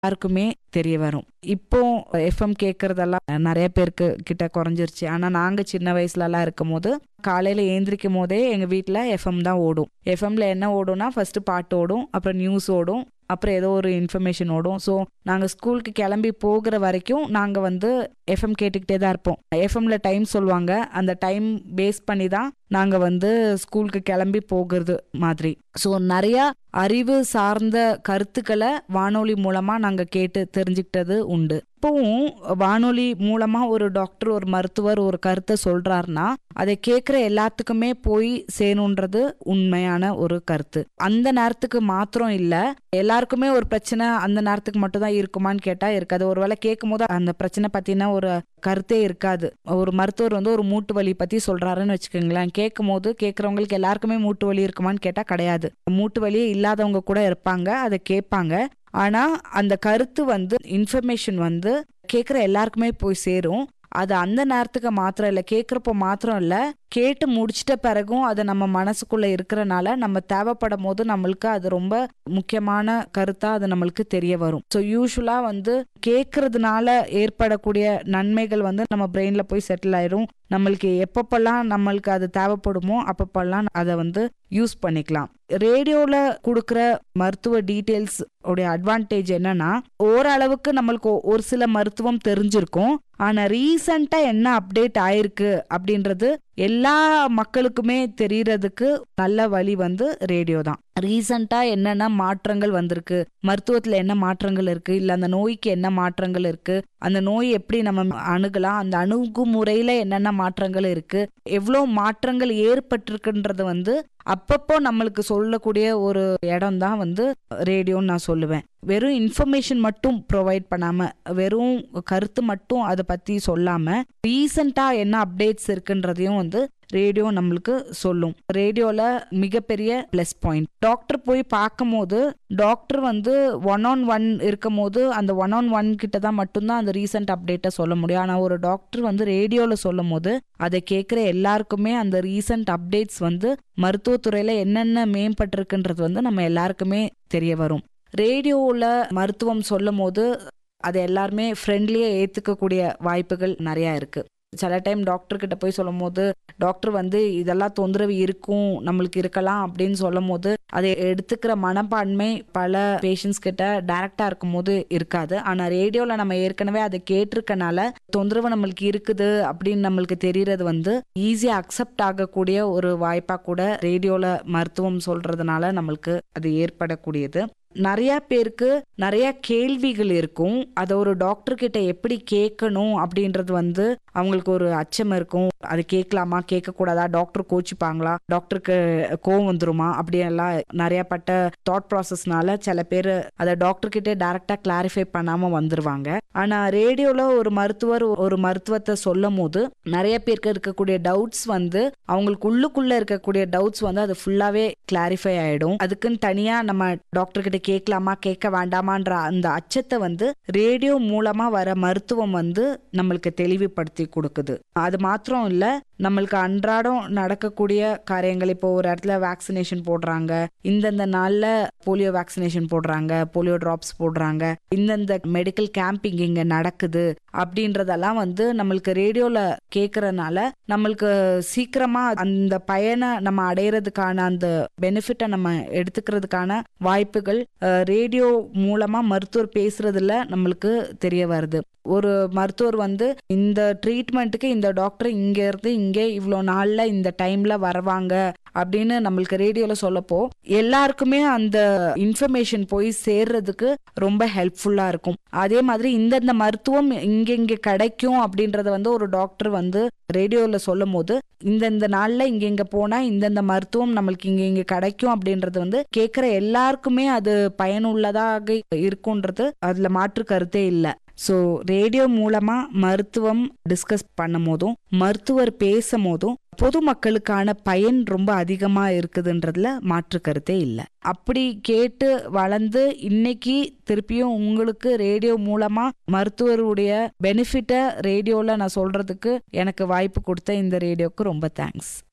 எல்லாருக்குமே தெரிய வரும் இப்போ எஃப்எம் கேட்கறதெல்லாம் நிறைய பேருக்கு கிட்ட குறைஞ்சிருச்சு ஆனா நாங்க சின்ன வயசுல எல்லாம் இருக்கும் போது காலையில ஏந்திரிக்கும் போதே எங்க வீட்ல எஃப்எம் தான் ஓடும் எஃப்எம்ல என்ன ஓடும்னா ஃபர்ஸ்ட் பாட்டு ஓடும் அப்புறம் நியூஸ் ஓடும் அப்புறம் ஏதோ ஒரு இன்ஃபர்மேஷன் ஓடும் ஸோ நாங்கள் ஸ்கூலுக்கு கிளம்பி போகிற வரைக்கும் நாங்கள் வந்து எஃப்எம் கேட்டுக்கிட்டே தான் இருப்போம் எஃப்எம்ல டைம் சொல்லுவாங்க அந்த டைம் பேஸ் பண்ணி தான் நாங்கள் வந்து ஸ்கூலுக்கு கிளம்பி போகிறது மாதிரி ஸோ நிறையா அறிவு சார்ந்த கருத்துக்களை வானொலி மூலமாக நாங்கள் கேட்டு தெரிஞ்சுக்கிட்டது உண்டு இப்போவும் வானொலி மூலமாக ஒரு டாக்டர் ஒரு மருத்துவர் ஒரு கருத்தை சொல்கிறாருன்னா அதை கேட்குற எல்லாத்துக்குமே போய் சேணுன்றது உண்மையான ஒரு கருத்து அந்த நேரத்துக்கு மாத்திரம் இல்லை எல்லாருக்குமே ஒரு பிரச்சனை அந்த நேரத்துக்கு மட்டும் தான் இருக்குமான்னு கேட்டால் இருக்காது ஒருவேளை கேட்கும் போது அந்த பிரச்சனை பற்றின ஒரு கருத்தே இருக்காது ஒரு மருத்துவர் வந்து ஒரு மூட்டு வலி பற்றி சொல்கிறாருன்னு வச்சுக்கோங்களேன் கேட்கும் போது கேட்குறவங்களுக்கு எல்லாருக்குமே மூட்டு வலி இருக்குமான்னு கேட்டால் கிடையாது மூட்டு வலியே இல்லாதவங்க கூட இருப்பாங்க அதை கேட்பாங்க ஆனால் அந்த கருத்து வந்து இன்ஃபர்மேஷன் வந்து கேட்குற எல்லாருக்குமே போய் சேரும் அது அந்த நேரத்துக்கு மாத்திரம் இல்லை கேட்குறப்போ மாத்திரம் இல்லை கேட்டு முடிச்சிட்ட பிறகும் அது நம்ம மனசுக்குள்ள இருக்கிறனால நம்ம தேவைப்படும் போது நம்மளுக்கு அது ரொம்ப முக்கியமான கருத்தா அது நம்மளுக்கு தெரிய வரும் ஸோ யூஸ்வலா வந்து கேட்கறதுனால ஏற்படக்கூடிய நன்மைகள் வந்து நம்ம பிரெயின்ல போய் செட்டில் ஆயிரும் நம்மளுக்கு எப்பப்பெல்லாம் நம்மளுக்கு அது தேவைப்படுமோ அப்பப்பெல்லாம் அதை வந்து யூஸ் பண்ணிக்கலாம் ரேடியோல கொடுக்குற மருத்துவ டீட்டெயில்ஸ் உடைய அட்வான்டேஜ் என்னன்னா ஓரளவுக்கு நம்மளுக்கு ஒரு சில மருத்துவம் தெரிஞ்சிருக்கும் ஆனா ரீசண்டா என்ன அப்டேட் ஆயிருக்கு அப்படின்றது எல்லா மக்களுக்குமே தெரியறதுக்கு நல்ல வழி வந்து ரேடியோ தான் ரீசண்டா என்னென்ன மாற்றங்கள் வந்திருக்கு மருத்துவத்துல என்ன மாற்றங்கள் இருக்கு இல்ல அந்த நோய்க்கு என்ன மாற்றங்கள் இருக்கு அந்த நோய் எப்படி நம்ம அணுகலாம் அந்த அணுகுமுறையில என்னென்ன மாற்றங்கள் இருக்கு எவ்வளோ மாற்றங்கள் ஏற்பட்டிருக்குன்றது வந்து அப்பப்போ நம்மளுக்கு சொல்லக்கூடிய ஒரு இடம் தான் வந்து ரேடியோன்னு நான் சொல்லுவேன் வெறும் இன்ஃபர்மேஷன் மட்டும் ப்ரொவைட் பண்ணாம வெறும் கருத்து மட்டும் அதை பத்தி சொல்லாம ரீசண்டா என்ன அப்டேட்ஸ் இருக்குன்றதையும் வந்து ரேடியோ நம்மளுக்கு சொல்லும் ரேடியோல மிகப்பெரிய ப்ளஸ் பாயிண்ட் டாக்டர் போய் பார்க்கும் போது டாக்டர் வந்து ஒன் ஆன் ஒன் இருக்கும் போது அந்த ஒன் ஆன் ஒன் கிட்ட தான் மட்டும்தான் அந்த ரீசன்ட் அப்டேட்டை சொல்ல முடியும் ஆனால் ஒரு டாக்டர் வந்து ரேடியோல சொல்லும் போது அதை கேட்குற எல்லாருக்குமே அந்த ரீசன்ட் அப்டேட்ஸ் வந்து மருத்துவத்துறையில என்னென்ன மேம்பட்டிருக்குன்றது வந்து நம்ம எல்லாருக்குமே தெரிய வரும் ரேடியோவில் மருத்துவம் சொல்லும் போது அதை எல்லாருமே ஃப்ரெண்ட்லியாக ஏற்றுக்கக்கூடிய வாய்ப்புகள் நிறையா இருக்குது சில டைம் டாக்டர் கிட்ட போய் சொல்லும் போது டாக்டர் வந்து இதெல்லாம் தொந்தரவு இருக்கும் நம்மளுக்கு இருக்கலாம் அப்படின்னு சொல்லும் போது அதை எடுத்துக்கிற மனப்பான்மை பல பேஷண்ட்ஸ் கிட்ட டைரக்டா இருக்கும் போது இருக்காது ஆனா ரேடியோல நம்ம ஏற்கனவே அதை கேட்டிருக்கனால தொந்தரவு நம்மளுக்கு இருக்குது அப்படின்னு நம்மளுக்கு தெரியறது வந்து ஈஸியா அக்செப்ட் ஆகக்கூடிய ஒரு வாய்ப்பா கூட ரேடியோல மருத்துவம் சொல்றதுனால நம்மளுக்கு அது ஏற்படக்கூடியது நிறைய பேருக்கு நிறைய கேள்விகள் இருக்கும் அதை ஒரு டாக்டர் கிட்ட எப்படி கேட்கணும் அப்படின்றது வந்து அவங்களுக்கு ஒரு அச்சம் இருக்கும் அது கேட்கலாமா கேட்கக்கூடாதா டாக்டர் கோச்சிப்பாங்களா டாக்டருக்கு கோவம் வந்துருமா அப்படியெல்லாம் நிறைய பட்ட தாட் ப்ராசஸ்னால சில பேர் அதை டாக்டர் கிட்டே டைரக்டா கிளாரிஃபை பண்ணாம வந்துருவாங்க ஆனா ரேடியோல ஒரு மருத்துவர் ஒரு மருத்துவத்தை சொல்லும் போது நிறைய பேருக்கு இருக்கக்கூடிய டவுட்ஸ் வந்து அவங்களுக்கு உள்ளுக்குள்ள இருக்கக்கூடிய டவுட்ஸ் வந்து அது ஃபுல்லாவே கிளாரிஃபை ஆயிடும் அதுக்குன்னு தனியா நம்ம டாக்டர் கிட்ட கேட்கலாமா கேட்க வேண்டாமான்ற அந்த அச்சத்தை வந்து ரேடியோ மூலமா வர மருத்துவம் வந்து நம்மளுக்கு தெளிவுபடுத்தி கொடுக்குது அது மாத்திரம் இல்ல நம்மளுக்கு அன்றாடம் நடக்கக்கூடிய காரியங்கள் இப்போ ஒரு இடத்துல வேக்சினேஷன் போடுறாங்க இந்தந்த நாள்ல போலியோ வேக்சினேஷன் போடுறாங்க போலியோ டிராப்ஸ் போடுறாங்க இந்தந்த மெடிக்கல் கேம்பிங் இங்க நடக்குது அப்படின்றதெல்லாம் வந்து நம்மளுக்கு ரேடியோல கேட்கறனால நம்மளுக்கு சீக்கிரமா அந்த பயனை நம்ம அடையிறதுக்கான அந்த பெனிஃபிட்டை நம்ம எடுத்துக்கிறதுக்கான வாய்ப்புகள் ரேடியோ மூலமா மருத்துவர் பேசுறதுல நம்மளுக்கு தெரிய வருது ஒரு மருத்துவர் வந்து இந்த ட்ரீட்மெண்ட்டுக்கு இந்த டாக்டர் இங்க இருந்து இங்கே இவ்வளோ நாள்ல இந்த டைம்ல வருவாங்க அப்படின்னு நம்மளுக்கு ரேடியோல சொல்லப்போ எல்லாருக்குமே அந்த இன்ஃபர்மேஷன் போய் சேர்றதுக்கு ரொம்ப ஹெல்ப்ஃபுல்லா இருக்கும் அதே மாதிரி இந்தந்த மருத்துவம் இங்க இங்க கிடைக்கும் அப்படின்றத வந்து ஒரு டாக்டர் வந்து ரேடியோல சொல்லும் போது இந்தந்த நாள்ல இங்க இங்க போனா இந்தந்த மருத்துவம் நம்மளுக்கு இங்க இங்க கிடைக்கும் அப்படின்றது வந்து கேட்கிற எல்லாருக்குமே அது பயனுள்ளதாக இருக்கும்ன்றது அதுல மாற்று கருத்தே இல்லை ஸோ ரேடியோ மூலமா மருத்துவம் டிஸ்கஸ் பண்ணும் போதும் மருத்துவர் பேசும் போதும் பொதுமக்களுக்கான பயன் ரொம்ப அதிகமா இருக்குதுன்றதுல மாற்று கருத்தே இல்லை அப்படி கேட்டு வளர்ந்து இன்னைக்கு திருப்பியும் உங்களுக்கு ரேடியோ மூலமா மருத்துவருடைய பெனிஃபிட்டை ரேடியோல நான் சொல்றதுக்கு எனக்கு வாய்ப்பு கொடுத்த இந்த ரேடியோக்கு ரொம்ப தேங்க்ஸ்